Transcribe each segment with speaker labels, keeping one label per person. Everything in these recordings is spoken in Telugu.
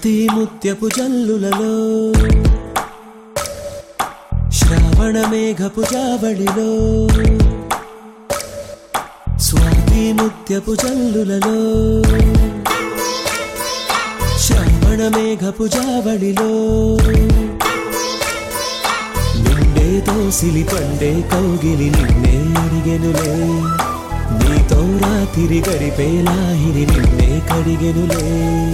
Speaker 1: స్వాతి ముత్యపు జల్లులలో శ్రావణ మేఘపు జావళిలో స్వాతి ముత్యపు జల్లులలో శ్రావణ మేఘపు జావళిలో నిండే తోసిలి పండే కౌగిలి నిన్నే అడిగెనులే నీతో రాతిరి గడిపే లాహిరి నిన్నే కడిగెనులే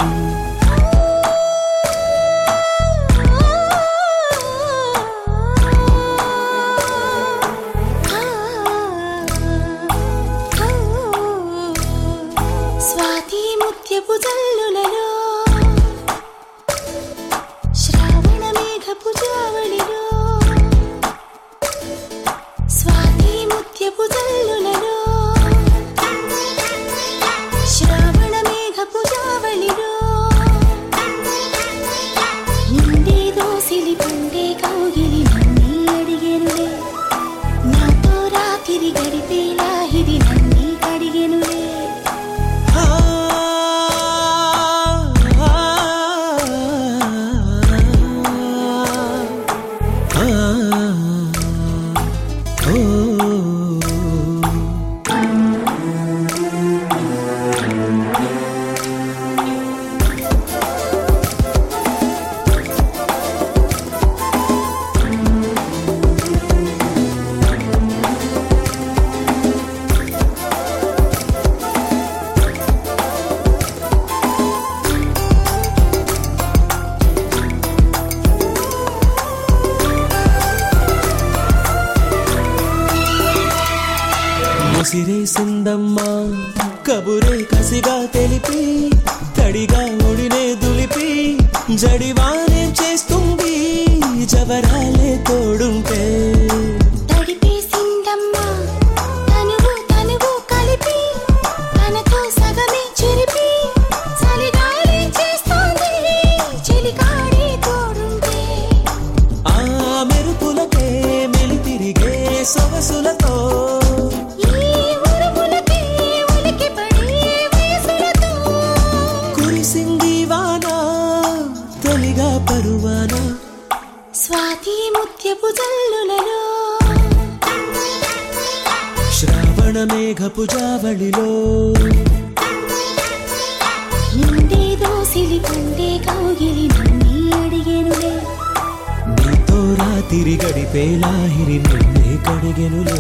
Speaker 2: స్వాతి ముత్యపు జల్లులలో శ్రావణ మేఘపు జావళిలో స్వాతి ముత్యపు జల్లులలో శ్రావణ మేఘపు జావళిలో నిండే దోసిలి పండే కౌగిలి నన్నే అడిగెనులే నాతో రాత్రి గడిపే లాహిరి నన్నే కడిగెనులే
Speaker 1: ఆ, ఆ, ఆ, ఓ. ముసిరేసిందమ్మా కబురే కసిగా తెలిపి తడిగా ఒడినే దులిపి జడివానేం చేస్తుంది జవరాలే తోడుంటే
Speaker 2: తడిపేసిందమ్మా తనువు తనువు కలిపి తనతో సగమే చెరిపి చలిగాలి చేస్తోంది చెలికాడే తోడుంటే
Speaker 1: ఆ మెరుపులకే మెలితిరిగే సొగసులతో
Speaker 2: ఈ ఉరుములకే ఉలికి పడే వయసులతో
Speaker 1: కురిసింది వాన తొలిగా పరువాన
Speaker 2: స్వాతి ముత్యపు జల్లులలో
Speaker 1: శ్రావణ మేఘపు జావళిలో
Speaker 2: నిండే దోసిలి పండే కౌగిలి నన్నే అడిగెనులే
Speaker 1: నీతో రాతిరి గడిపే లాహిరి నిన్నే కడిగెనులే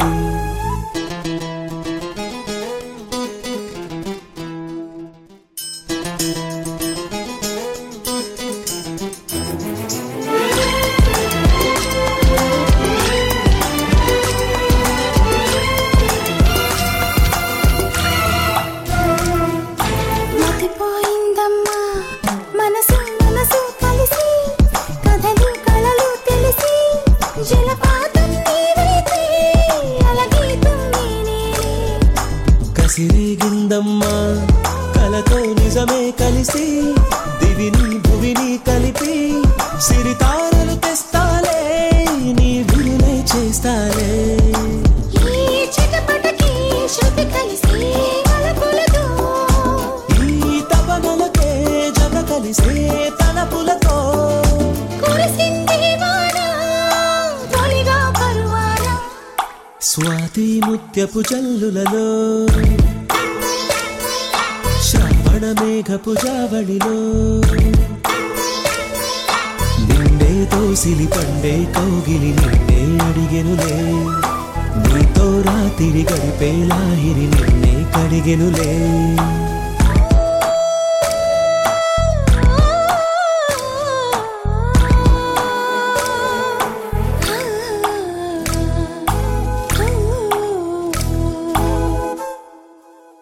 Speaker 2: మతిపోయిందమ్మా మనసు మనసు కలిసి కథలు కళలు తెలిసి జలపాతం నీవైతే అలగీతం నేనే
Speaker 1: కసిరేగిందమ్మా కలతో నిజమే కలిసి దివిని భువిని కలిపి సిరితారలు తెస్తాలే నీ విరులే చేస్తాలే
Speaker 2: ఈ చిటపటకి శృతి కలిసి వలపులతో
Speaker 1: ఈ తపనలకే జగ కలిసే తలపులతో
Speaker 2: కురిసింది వాన తొలిగా పరువాన
Speaker 1: స్వాతి ముత్యపు జల్లులలో శ్రావణ మేఘపు జావళిలో నిన్నే తోసిలి పండే కౌగిలి నిన్నే అడిగెనులే నీతో రాతిరి గడిపే లాహిరి నిన్నే కడిగెనులే